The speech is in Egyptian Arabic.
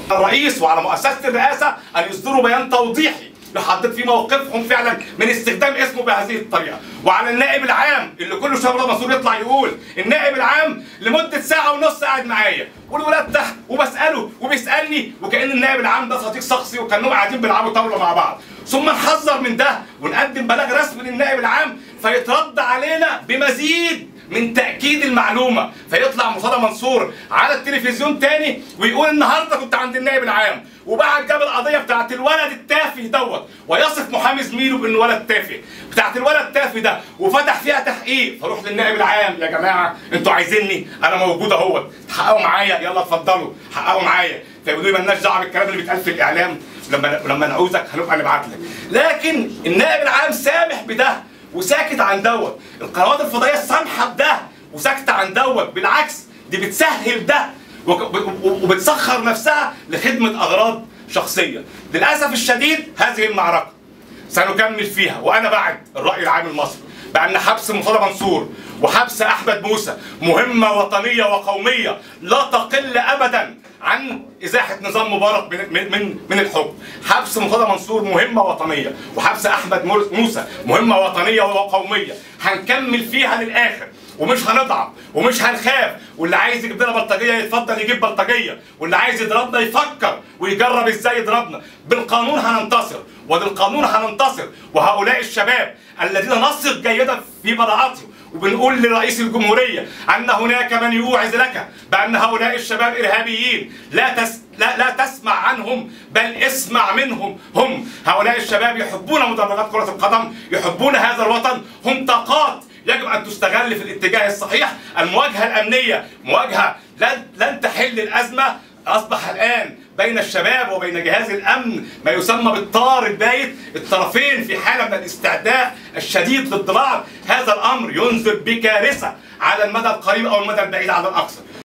الرئيس وعلى مؤسسه الرئاسه ان يصدروا بيان توضيحي يحدد فيه موقفهم فعلا من استخدام اسمه بهذه الطريقه وعلى النائب العام اللي كل شهر منصور يطلع يقول النائب العام لمده ساعه ونص قاعد معايا والولاد تحت وبساله وبيسالني وكان النائب العام ده صديق شخصي وكانهم قاعدين بيلعبوا طاوله مع بعض ثم نحذر من ده ونقدم بلاغ رسمي للنائب العام فيترد علينا بمزيد من تاكيد المعلومه فيطلع مرتضى منصور على التلفزيون تاني ويقول النهارده كنت عند النائب العام وبعد جاب القضيه بتاعت الولد التافه دوت ويصف محامي زميله بانه ولد تافه بتاعت الولد التافه ده وفتح فيها تحقيق فاروح للنائب العام يا جماعه انتوا عايزيني انا موجود اهوت تحققوا معايا يلا اتفضلوا حققوا معايا فيقولوا لي مالناش دعوه بالكلام اللي بيتقال في الاعلام لما لما نعوزك هنبقى نبعت لك لكن النائب العام سامح بده وساكت عن دوت القنوات الفضائيه سامحه بده وساكته عن دوت بالعكس دي بتسهل ده وك- وبتسخر نفسها لخدمه اغراض شخصيه للاسف الشديد هذه المعركه سنكمل فيها وانا بعد الراي العام المصري بان حبس مرتضى منصور وحبس احمد موسى مهمه وطنيه وقوميه لا تقل ابدا عن ازاحه نظام مبارك من من من, من الحكم حبس مرتضى منصور مهمه وطنيه وحبس احمد مر- موسى مهمه وطنيه وقوميه هنكمل فيها للاخر ومش هنضعف ومش هنخاف واللي عايز يجيب لنا بلطجيه يتفضل يجيب بلطجيه واللي عايز يضربنا يفكر ويجرب ازاي يضربنا بالقانون هننتصر وبالقانون هننتصر وهؤلاء الشباب الذين نثق جيدا في براءتهم وبنقول لرئيس الجمهورية أن هناك من يوعظ لك بأن هؤلاء الشباب إرهابيين لا تس لا, لا تسمع عنهم بل اسمع منهم هم هؤلاء الشباب يحبون مدرجات كرة القدم يحبون هذا الوطن هم طاقات يجب ان تستغل في الاتجاه الصحيح المواجهه الامنيه مواجهه لن لن تحل الازمه اصبح الان بين الشباب وبين جهاز الامن ما يسمى بالطار البايت الطرفين في حاله من الاستعداء الشديد ضد بعض هذا الامر ينذر بكارثه على المدى القريب او المدى البعيد على الاقصى